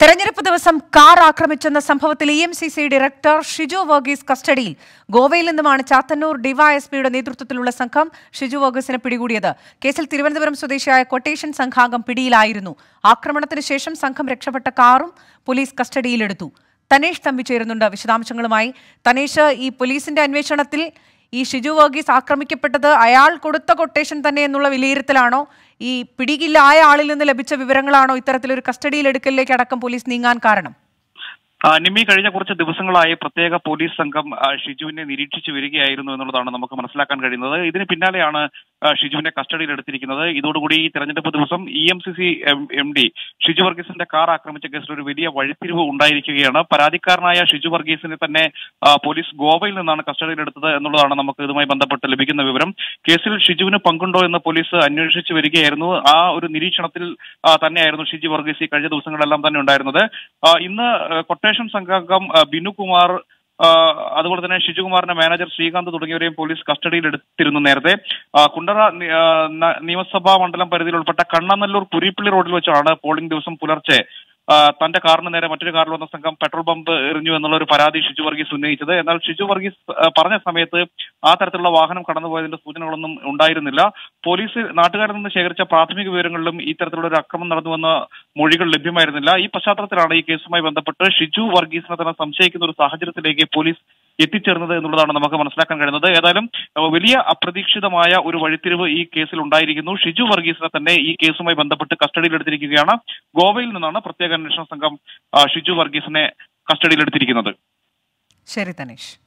തെരഞ്ഞെടുപ്പ് ദിവസം കാർ ആക്രമിച്ചെന്ന സംഭവത്തിൽ E M C C director Shiju Varghese കസ്റ്റഡിയിൽ ഗോവയിൽ നിന്നുമാണ് ചാത്തന്നൂർ ഡിവൈഎസ്പിയുടെ നേതൃത്വത്തിലുള്ള സംഘം ഷിജു വർഗീസിനെ പിടികൂടിയത് കേസിൽ തിരുവനന്തപുരം സ്വദേശിയായ കൊട്ടേഷൻ സംഘാംഗം പിടിയിലായിരുന്നു ആക്രമണത്തിന് ശേഷം സംഘം രക്ഷപ്പെട്ട കാറും പോലീസ് കസ്റ്റഡിയിലെടുത്തു തനേഷ് തമ്പി ചേരുന്നുണ്ട് വിശദാംശങ്ങളുമായി തനേഷ് ഈ പോലീസിന്റെ അന്വേഷണത്തിൽ ഈ ഷിജു വർഗീസ് ആക്രമിക്കപ്പെട്ടത് അയാൾ കൊടുത്ത കൊട്ടേഷൻ തന്നെ എന്നുള്ള വിലയിരുത്തലാണോ ഈ പിടിയിലായ ആളിൽ നിന്ന് ലഭിച്ച വിവരങ്ങളാണോ ഇത്തരത്തിലൊരു കസ്റ്റഡിയിലെടുക്കലിലേക്ക് അടക്കം പോലീസ് നീങ്ങാൻ കാരണം ആ, നിമ്മി കഴിഞ്ഞ കുറച്ച് ദിവസങ്ങളായി പ്രത്യേക പോലീസ് സംഘം ആ, ഷിജുവിനെ നിരീക്ഷിച്ചു വരികയായിരുന്നു എന്നുള്ളതാണ് നമുക്ക് മനസ്സിലാക്കാൻ കഴിയുന്നത് ഇതിന് പിന്നാലെയാണ് ആ, ഷിജുവിനെ കസ്റ്റഡിയിൽ എടുത്തിരിക്കുന്നത് ഇതോടുകൂടി ഈ തെരഞ്ഞെടുപ്പ് ദിവസം E M C C M D Shiju വർഗീസിന്റെ കാർ ആക്രമിച്ച കേസിൽ ഒരു വലിയ വഴിത്തിരിവ് ഉണ്ടായിരിക്കുകയാണ് പരാതിക്കാരനായ ഷിജു വർഗീസിനെ തന്നെ ആ, പോലീസ് ഗോവയിൽ നിന്നാണ് കസ്റ്റഡിയിലെടുത്തത് എന്നുള്ളതാണ് നമുക്ക് ഇതുമായി ബന്ധപ്പെട്ട് ലഭിക്കുന്ന വിവരം കേസിൽ ഷിജുവിന് പങ്കുണ്ടോ എന്ന് പോലീസ് അന്വേഷിച്ചു വരികയായിരുന്നു ആ ഒരു നിരീക്ഷണത്തിൽ ആ, തന്നെയായിരുന്നു ഷിജു വർഗീസ് ഈ കഴിഞ്ഞ ദിവസങ്ങളെല്ലാം തന്നെ ഉണ്ടായിരുന്നത് ആ, ഇന്ന് ആ, കൊട്ടേഷൻ സംഘാംഗം ആ, ബിനുകുമാർ ആ, അതുപോലെ തന്നെ ഷിജുകുമാറിന്റെ മാനേജർ ശ്രീകാന്ത് തുടങ്ങിയവരെയും പോലീസ് കസ്റ്റഡിയിൽ എടുത്തിരുന്നു നേരത്തെ ആ, കുണ്ടറ നി- ആ, ന- നിയമസഭാ മണ്ഡലം പരിധിയിൽ ഉൾപ്പെട്ട കണ്ണനല്ലൂർ കുരിപ്പിള്ളി റോഡിൽ വെച്ചാണ് പോളിംഗ് ദിവസം പുലർച്ചെ ആ, തന്റെ കാറിന് നേരെ മറ്റൊരു കാറിൽ വന്ന സംഘം പെട്രോൾ പമ്പ് എറിഞ്ഞു എന്നുള്ള ഒരു പരാതി ഷിജു വർഗീസ് ഉന്നയിച്ചത് എന്നാൽ ഷിജു വർഗീസ് ആ, പറഞ്ഞ സമയത്ത് ആ തരത്തിലുള്ള വാഹനം കടന്നുപോയതിന്റെ സൂചനകളൊന്നും ഉണ്ടായിരുന്നില്ല പോലീസ് നാട്ടുകാരിൽ നിന്ന് ശേഖരിച്ച പ്രാഥമിക വിവരങ്ങളിലും ഈ തരത്തിലുള്ള ഒരു അക്രമം നടന്നുവെന്ന മൊഴികൾ ലഭ്യമായിരുന്നില്ല ഈ പശ്ചാത്തലത്തിലാണ് ഈ കേസുമായി ബന്ധപ്പെട്ട് ഷിജു വർഗീസിനെ തന്നെ സംശയിക്കുന്ന ഒരു സാഹചര്യത്തിലേക്ക് പോലീസ് എത്തിച്ചേർന്നത് എന്നുള്ളതാണ് നമുക്ക് മനസ്സിലാക്കാൻ കഴിയുന്നത് ഏതായാലും അഹ് വലിയ അപ്രതീക്ഷിതമായ ഒരു വഴിത്തിരിവ് ഈ കേസിൽ ഉണ്ടായിരിക്കുന്നു ഷിജു വർഗീസിനെ തന്നെ ഈ കേസുമായി ബന്ധപ്പെട്ട് കസ്റ്റഡിയിലെടുത്തിരിക്കുകയാണ് ഗോവയിൽ നിന്നാണ് പ്രത്യേക അന്വേഷണ സംഘം ആ, ഷിജു വർഗീസിനെ കസ്റ്റഡിയിലെടുത്തിരിക്കുന്നത് ശരി തനേഷ്